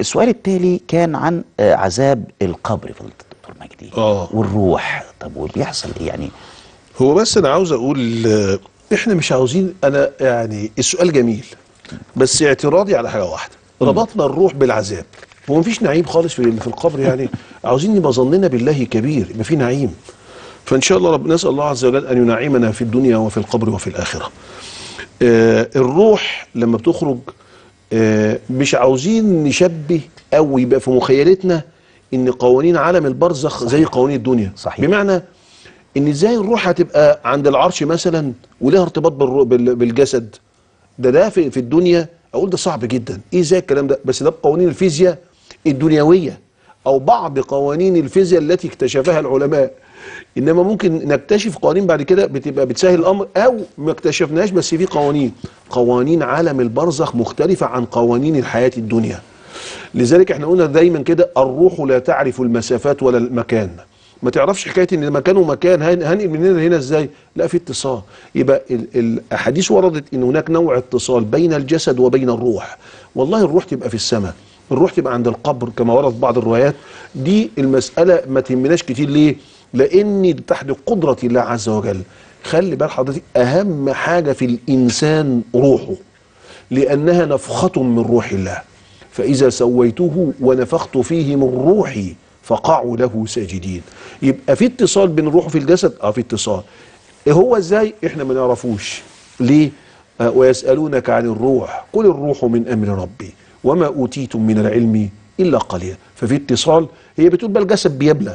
السؤال التالي كان عن آه، عذاب القبر فضيله الدكتور مجدي آه. والروح طب وبيحصل ايه يعني هو بس انا عاوز اقول آه، احنا مش عاوزين انا يعني السؤال جميل بس اعتراضي على حاجه واحده ربطنا الروح بالعذاب هو مفيش نعيم خالص في في القبر يعني عاوزين يبقى ظننا بالله كبير يبقى في نعيم فان شاء الله رب نسال الله عز وجل ان ينعمنا في الدنيا وفي القبر وفي الاخره آه الروح لما بتخرج آه مش عاوزين نشبه او يبقى في مخيلتنا ان قوانين عالم البرزخ زي قوانين الدنيا صحيح. بمعنى ان ازاي الروح هتبقى عند العرش مثلا ولها ارتباط بالرو- بال- بالجسد ده ده في, في الدنيا اقول ده صعب جدا ايه ازاي الكلام ده بس ده بقوانين الفيزياء الدنيويه او بعض قوانين الفيزياء التي اكتشفها العلماء انما ممكن نكتشف قوانين بعد كده بتبقى بتسهل الامر او ما اكتشفناش بس في قوانين قوانين عالم البرزخ مختلفه عن قوانين الحياه الدنيا لذلك احنا قلنا دايما كده الروح لا تعرف المسافات ولا المكان ما تعرفش حكايه ان مكان ومكان هن- هنقل من هنا لهنا ازاي لا في اتصال يبقى ال- الاحاديث وردت ان هناك نوع اتصال بين الجسد وبين الروح والله الروح تبقى في السماء الروح تبقى عند القبر كما ورد في بعض الروايات دي المساله ما تهمناش كتير ليه لان تحت قدره الله عز وجل خلي بال حضرتك اهم حاجه في الانسان روحه لأنها نفخة من روح الله فإذا سويته ونفخت فيه من روحي فقعوا له ساجدين يبقى في اتصال بين الروح في الجسد اه في اتصال إيه هو ازاي احنا ما نعرفوش ليه آه ويسألونك عن الروح قل الروح من أمر ربي وما أوتيتم من العلم إلا قليلا ففي اتصال هي بتقول بقى الجسد بيبلى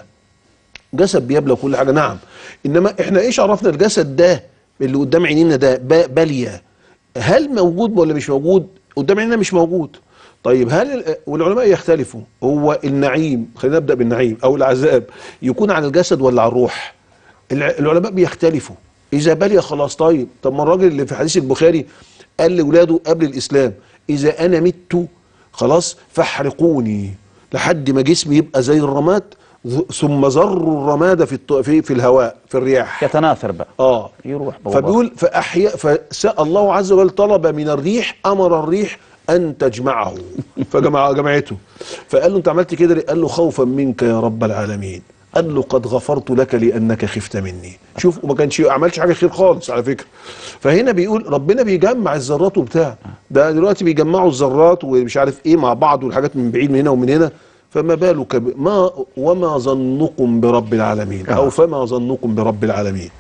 جسد بيبلى كل حاجه نعم انما احنا ايش عرفنا الجسد ده اللي قدام عينينا ده ب- باليه هل موجود ولا مش موجود قدام عينينا مش موجود طيب هل ال- والعلماء يختلفوا هو النعيم خلينا نبدا بالنعيم او العذاب يكون على الجسد ولا على الروح الع- العلماء بيختلفوا اذا باليه خلاص طيب طب ما الراجل اللي في حديث البخاري قال لاولاده قبل الاسلام اذا انا مت خلاص فاحرقوني لحد ما جسمي يبقى زي الرماد ذ- ثم ذروا الرماد في الط- في في الهواء في الرياح يتناثر بقى اه يروح بابا. فبيقول فاحيا فسال الله عز وجل طلب من الريح امر الريح ان تجمعه فجمع جمعته فقال له انت عملت كده ليه؟ قال له خوفا منك يا رب العالمين قال له قد غفرت لك لانك خفت مني شوف وما كانش عملش حاجه خير خالص على فكره فهنا بيقول ربنا بيجمع الذرات وبتاع ده دلوقتي بيجمعوا الذرات ومش عارف ايه مع بعض والحاجات من بعيد من هنا ومن هنا فما بالك ب... ما وما ظنكم برب العالمين او فما ظنكم برب العالمين